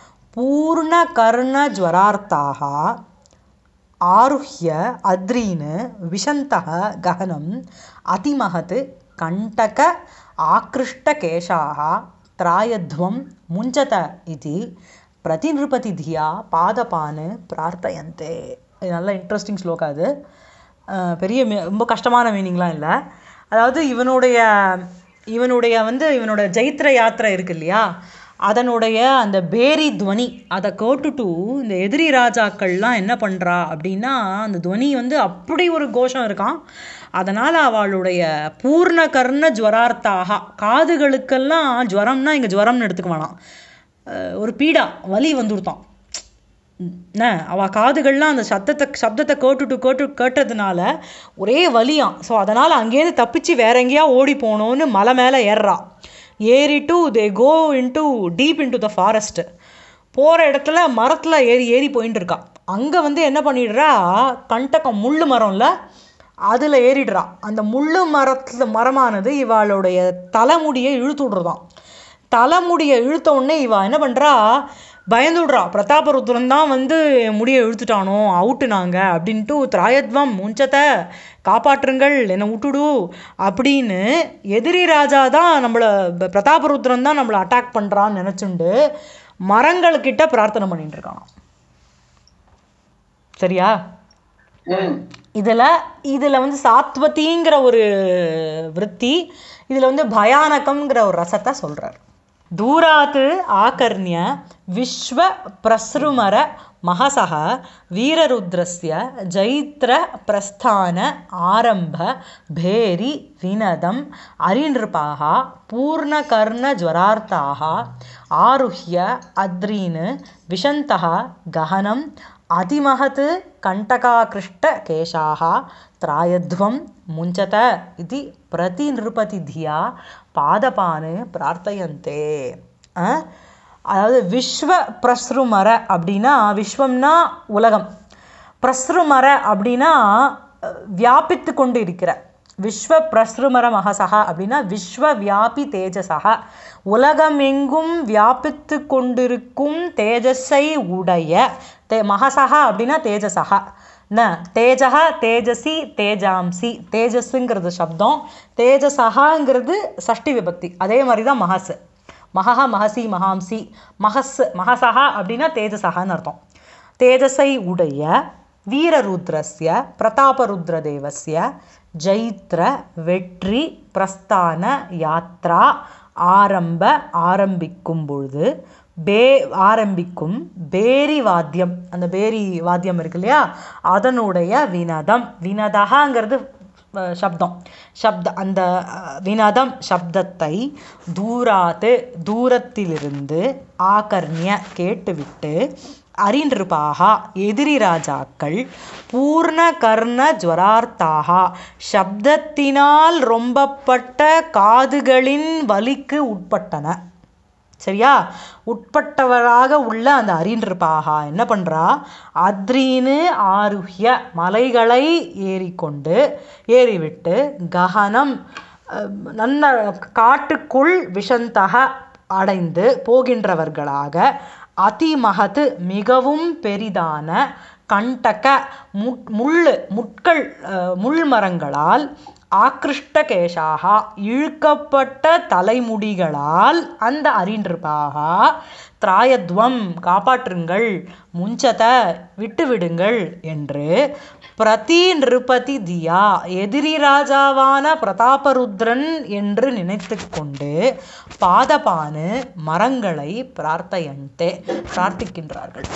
पूर्णकर्णज्वरार्ताः आरुह्य अद्रीन् विशन्तः गहनम् अतिमहत् कण्टक आकृष्टकेशाः त्रायध्वं मुञ्चत इति பிரதிநிருபதி தியா பாதபான்னு பிரார்த்தயந்தே இது நல்ல இன்ட்ரெஸ்டிங் ஸ்லோகா அது அஹ் பெரிய மீ- ரொம்ப கஷ்டமான மீனிங்லாம் இல்லை அதாவது இவனுடைய இவனுடைய வந்து இவனோட ஜைத்திர யாத்திரை இருக்கு இல்லையா அதனுடைய அந்த பேரி துவனி அதை கேட்டுட்டு இந்த எதிரி ராஜாக்கள்லாம் என்ன பண்ணுறா அப்படின்னா அந்த துவனி வந்து அப்படி ஒரு கோஷம் இருக்கான் அதனால் அவளுடைய பூர்ண கர்ண ஜுவரார்த்தாக காதுகளுக்கெல்லாம் ஜுவரம்னா இங்கே ஜுவரம்னு எடுத்துக்க வேணாம் அஹ் ஒரு பீடா வலி வந்துருத்தான் என்ன அவள் காதுகள்லாம் அந்த சத்தத்தை சப்தத்தை கேட்டுட்டு கேட்டு கேட்டதுனால ஒரே வலியாம் ஸோ அதனால் அங்கேருந்து தப்பிச்சு வேற எங்கேயா ஓடி போகணும்னு மலை மேலே ஏறுறா ஏறிட்டு they go into deep into the forest போகிற இடத்துல மரத்தில் ஏறி ஏறி போயிட்டு இருக்கா அங்கே வந்து என்ன பண்ணிடுறா கண்டக்கம் முள்ளு மரம்ல அதில் ஏறிடுறா அந்த முள்ளு மரத்தில் மரமானது இவளுடைய தலைமுடியை இழுத்து விடுறதாம் தலைமுடியை இழுத்த உடனே இவ என்ன பண்ணுறா பயந்துடுறா பிரதாபருத்ரன் தான் வந்து என் முடியை இழுத்துட்டானோ அவுட்டு நாங்கள் அப்படின்ட்டு திராயத்வம் முஞ்சத்தை காப்பாற்றுங்கள் என்னை விட்டுடு அப்படின்னு எதிரி ராஜா தான் நம்மளை ப- பிரதாபருத்ரன் தான் நம்மளை அட்டாக் பண்ணுறான்னு நினச்சுண்டு மரங்கள்கிட்ட பிரார்த்தனை பண்ணிட்டு இருக்கான் சரியா ம் இதில் இதில் வந்து சாத்வதிங்கிற ஒரு விருத்தி இதில் வந்து பயானகம்ங்கிற ஒரு ரசத்தை சொல்கிறார் தூராத் ஆகர்ணிய விஸ்வ பிரஸ்ருமர மகசக வீரருத்ரஸ்ய ஜைத்ர பிரஸ்தான ஆரம்ப பேரி வினதம் அரிநிருபாக பூர்ணகர்ணஜ்வரார்த்தாக ஆருஹ்ய அத்ரீன் விஷந்தः கஹனம் அதிமஹத் கண்டகாकृष्टकेशाः त्रायध्वं मुञ्चत इति प्रतिनृपति धिया பாதபானு பிரார்த்தயந்தே அஹ்? அதாவது விஸ்வ பிரஸ்ருமர அப்படின்னா விஸ்வம்னா உலகம் பிரஸ்ருமர அப்படின்னா அஹ், வியாபித்து கொண்டு இருக்கிற விஸ்வ பிரஸ்ருமர மகசக அப்படின்னா விஸ்வ வியாபி தேஜசக உலகமெங்கும் வியாபித்து கொண்டிருக்கும் தேஜஸை உடைய தே மகசக அப்படின்னா தேஜசக ந தேஜக தேஜசி தேஜாம்சி தேஜஸ்ங்கிறது சப்தம் தேஜசகாங்கிறது சஷ்டி விபக்தி அதே மாதிரி தான் மகஸ் மகஹ மகசி மகாம்சி மகஸ் மகசகா அப்படின்னா தேஜசகான்னு அர்த்தம் தேஜஸை உடைய வீரருத்ரஸ்ய பிரதாபருத்ரதேவஸ்ய ஜைத்ர வெற்றி பிரஸ்தான யாத்ரா ஆரம்ப ஆரம்பிக்கும் பொழுது பே ஆரம்பிக்கும் பேரி வாத்தியம் அந்த பேரி வாத்தியம் இருக்கு இல்லையா அதனுடைய வினதம் வினதகாங்கிறது அஹ், சப்தம் சப்த அந்த அஹ், வினதம் சப்தத்தை தூராத்து தூரத்திலிருந்து ஆகர்ணிய கேட்டுவிட்டு அரின்றிருப்பாகா எதிரி ராஜாக்கள் பூர்ண கர்ண ஜுவரார்த்தாக சப்தத்தினால் ரொம்பப்பட்ட காதுகளின் வலிக்கு உட்பட்டன சரியா உட்பட்டவராக உள்ள அந்த அரின்றிருப்பாகா என்ன பண்றா அத்ரீனு ஆருஹ்ய மலைகளை ஏறிக்கொண்டு ஏறிவிட்டு ககனம் அஹ், நல்ல காட்டுக்குள் விஷந்தக அடைந்து போகின்றவர்களாக அதிமகத்து மிகவும் பெரிதான கண்டக முட் முள்ளு முட்கள் அஹ், முள் மரங்களால் ஆக்ருஷ்ட கேசாகா இழுக்கப்பட்ட தலைமுடிகளால் அந்த அரின்றிருப்பாகா திராயத்வம் காப்பாற்றுங்கள் முஞ்சத விட்டுவிடுங்கள் என்று பிரதி நிருபதி தியா எதிரி ராஜாவான பிரதாபருத்ரன் என்று நினைத்து கொண்டு பாதபானு மரங்களை பிரார்த்தையன்ட்டே பிரார்த்திக்கின்றார்கள்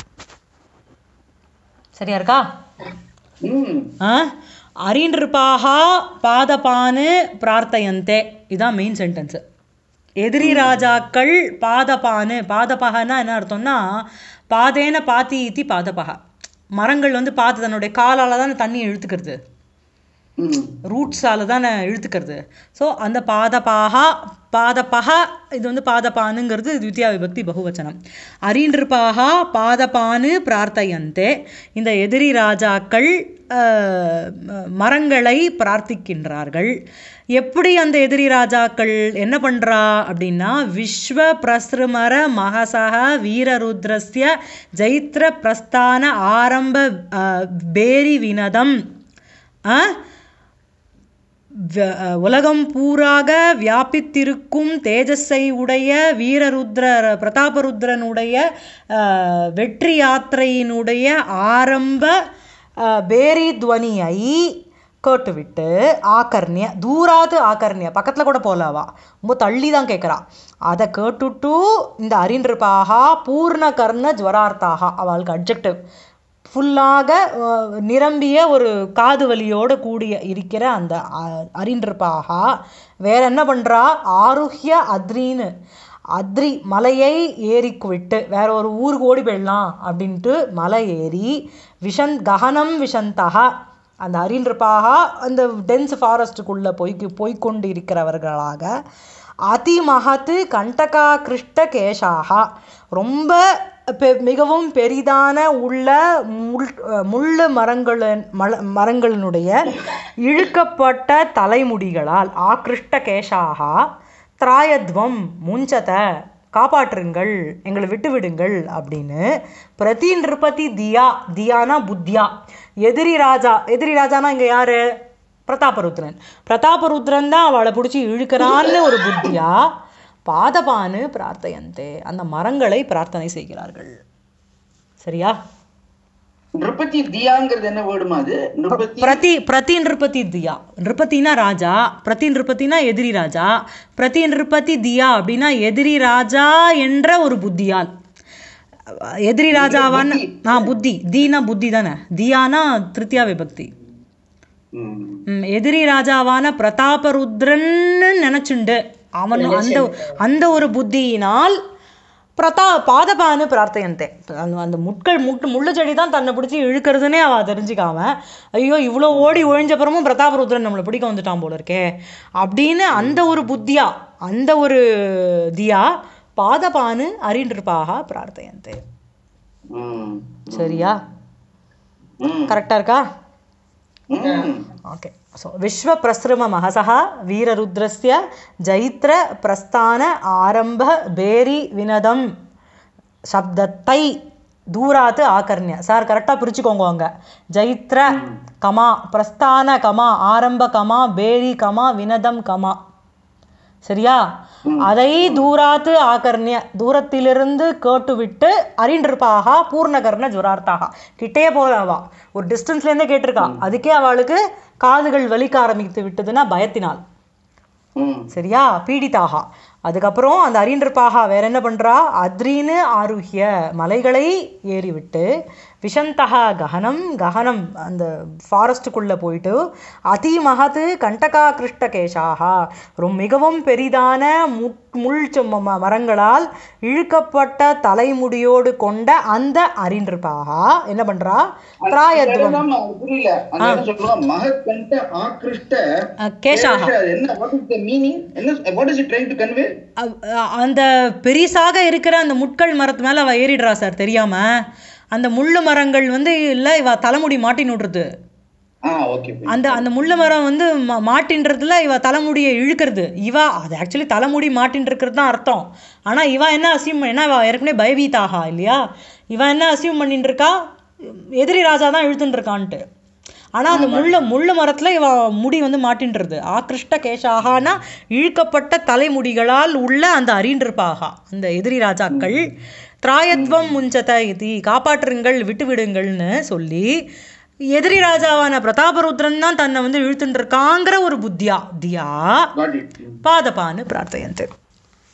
சரியா இருக்கா ம் ஆ? அரின்றிருப்பாகா பாதபானு பிரார்த்தையந்தே இதான் மெயின் சென்டென்ஸு எதிரி ராஜாக்கள் பாதபானு பாதபகனா என்ன அர்த்தம்னா பாதேன பாத்தி இத்தி பாதபகா மரங்கள் வந்து பார்த்து தன்னுடைய காலால் தானே தண்ணி இழுத்துக்கிறது ம் ரூட்ஸால தானே இழுத்துக்கிறது ஸோ அந்த பாதபாகா பாதபக இது வந்து பாதபானுங்கிறது தித்யா விபக்தி பகுவச்சனம் அரின்றிருப்பாகா பாதபானு பிரார்த்தையந்தே இந்த எதிரி ராஜாக்கள் அஹ், ம- மரங்களை பிரார்த்திக்கின்றார்கள் எப்படி அந்த எதிரி ராஜாக்கள் என்ன பண்றா அப்படின்னா விஸ்வ பிரஸ்ருமர மகசக வீரருத்ரஸ்ய ஜைத்ர பிரஸ்தான ஆரம்ப அஹ், பேரி வினதம் ஆ வ- அஹ் உலகம் பூராக வியாபித்திருக்கும் தேஜஸை உடைய வீரருத்ர பிரதாபருத்ரனுடைய அஹ், வெற்றி யாத்திரையினுடைய ஆரம்ப அஹ், பேரி துவனியை கேட்டுவிட்டு ஆகர்ணிய தூராது ஆகர்ணிய பக்கத்தில் கூட போகலவா ரொம்ப தள்ளி தான் கேட்குறா அதை கேட்டுட்டு இந்த அரின்றிருப்பாகா பூர்ண கர்ண ஜுவரார்த்தாக அவளுக்கு அப்ஜெக்டிவ் ஃபுல்லாக அஹ், நிரம்பிய ஒரு காது வலியோட கூடிய இருக்கிற அந்த அ- அரின்றிருப்பாகா வேற என்ன பண்றா ஆருஹ்ய அத்ரின்னு அத்ரி மலையை ஏறிக்கு விட்டு வேற ஒரு ஊருக்கு ஓடி போயிடலாம் அப்படின்ட்டு மலை ஏறி விஷன் ககனம் விஷந்தகா அந்த அரின்றிருப்பாகா அந்த டென்ஸ் ஃபாரஸ்ட்டுக்குள்ளே போய் போய்க்கொண்டு இருக்கிறவர்களாக அதிமகத்து கண்டகா கிருஷ்ட கேசாகா ரொம்ப பெ- மிகவும் பெரிதான உள்ள முள் முள்ளு மரங்களின் மல மரங்களினுடைய இழுக்கப்பட்ட தலைமுடிகளால் ஆக்ருஷ்ட கேசாகா திராயத்வம் முஞ்சத காப்பாற்றுங்கள் எங்களை விட்டு விடுங்கள் அப்படின்னு பிரதி நிருபதி தியா தியானா புத்தியா எதிரி ராஜா எதிரி ராஜானா இங்க யாரு பிரதாபருத்ரன் பிரதாபருத்ரன் தான் அவளை பிடிச்சி இழுக்கிறான்னு ஒரு புத்தியா பாதபானு பிரார்த்தையந்தே அந்த மரங்களை பிரார்த்தனை செய்கிறார்கள் சரியா நிருபதி தியாங்கிறது என்ன வேர்டுமா அது நிருபதி பிரதி பிரதி நிருபதி தியா நிருபத்தினா ராஜா பிரதி நிருபத்தினா எதிரி ராஜா பிரதி நிருபதி தியா அப்படின்னா எதிரி ராஜா என்ற ஒரு புத்தியால் எதிரி ராஜாவான ஆ புத்தி தீனா புத்தி தானே தியானா திருத்தியா விபக்தி ம். ம், எதிரி ராஜாவான பிரதாபருத்ரன்னு நினைச்சுண்டு அவன் அந்த அந்த ஒரு புத்தியினால் பிரதா பாதபானு பிரார்த்தையந்தே அந்த அந்த முட்கள் முட்டு முள்ளு செடி தான் தன்னை பிடிச்சி இழுக்கிறதுனே அவ தெரிஞ்சுக்காம ஐயோ இவ்வளோ ஓடி ஒழிஞ்சப்புறமும் பிரதாபருத்ரன் நம்மளை பிடிக்க வந்துட்டான் போல இருக்கே அப்படின்னு அந்த ஒரு புத்தியா அந்த ஒரு தியா பாதபானு அறிந்திருப்பாக பிரார்த்தையந்தே ம். சரியா ம். கரெக்டா இருக்கா ம். ஓके सो विश्वप्रसृममहसः वीररुद्रस्य जैत्रप्रस्थान आरम्भ बेरि विनदं சப்தத்தை தூராத்து ஆகர்ணிய சார் கரெக்டாக பிரிச்சுக்கோங்க அங்க ஜைத்ர கமா பிரஸ்தான கமா ஆரம்ப கமா பேரி கமா வினதம் கமா சரியா அதை தூராத்து ஆகர்ணிய தூரத்திலிருந்து கேட்டுவிட்டு அறிந்திருப்பாக பூர்ணகர்ண ஜுரார்த்தாக கிட்டே போகவா ஒரு டிஸ்டன்ஸ்லேருந்தே கேட்டிருக்கா அதுக்கே அவளுக்கு காதுகள் வலிக்க ஆரம்பித்து விட்டதுன்னா பயத்தினால் ம் சரியா பீடிதாகா அதுக்கப்புறம் அந்த அரியன்றிருப்பாகா வேற என்ன பண்றா அத்ரீனு ஆருஹ்ய மலைகளை ஏறிவிட்டு விஷந்தகா ககனம் ககனம் அந்த ஃபாரஸ்ட்டுக்குள்ளே போயிட்டு அதிமகது கண்டகா கிருஷ்ட கேசாகா ரொம்ப மிகவும் பெரிதான முட் முள் சு- ம- ம- மரங்களால் இழுக்கப்பட்ட தலைமுடியோடு கொண்ட அந்த அரின்றிருப்பாகா என்ன பண்றா திராயத்வம் இடம்தான் ம- புரியல அந்த இடம் சொல்லுவாங்க மகக்கண்ட ஆக்ருஷ்ட அஹ், கேசாகா கேஷ. அது என்ன வாட் இஸ் த மீனிங் என்ன what is it trying to convey அவ்- அ- அந்த பெரிசாக இருக்கிற அந்த முட்கள் மரத்து மேல அவ ஏறிடுறா சார் தெரியாம அந்த முள்ளு மரங்கள் வந்து இல்ல இவ தலைமுடி மாட்டின்னு விடுறது ஆ ஓகே அந்த அந்த முள்ளு மரம் வந்து மா- மாட்டின்றதுல இவ தலைமுடியை இழுக்கிறது இவ அது ஆக்சுவலி தலைமுடி மாட்டின்னு இருக்கிறது தான் அர்த்தம் ஆனா இவ என்ன அசியூம் என்ன இவ ஏற்கனவே பயவீதாகா இல்லையா இவ என்ன அசியூம் பண்ணிட்டு இருக்கா எதிரி ராஜா தான் இழுத்துட்டு இருக்கான்ட்டு ஆனா அந்த முள்ள முள்ளு மரத்துல இவ முடி வந்து மாட்டின்றது ஆக்ருஷ்ட கேசாகானா இழுக்கப்பட்ட தலைமுடிகளால் உள்ள அந்த அறிந்திருப்பாகா அந்த எதிரி ராஜாக்கள் திராயத்வம் முஞ்சத இது காப்பாற்றுங்கள் விட்டு விடுங்கள்னு சொல்லி எதிரி ராஜாவான பிரதாபருத்ரன் தான் தன்னை வந்து இழுத்துட்டு இருக்காங்கிற ஒரு புத்தியா தியா காட் இட் பாதபான்னு பிரார்த்தையந்து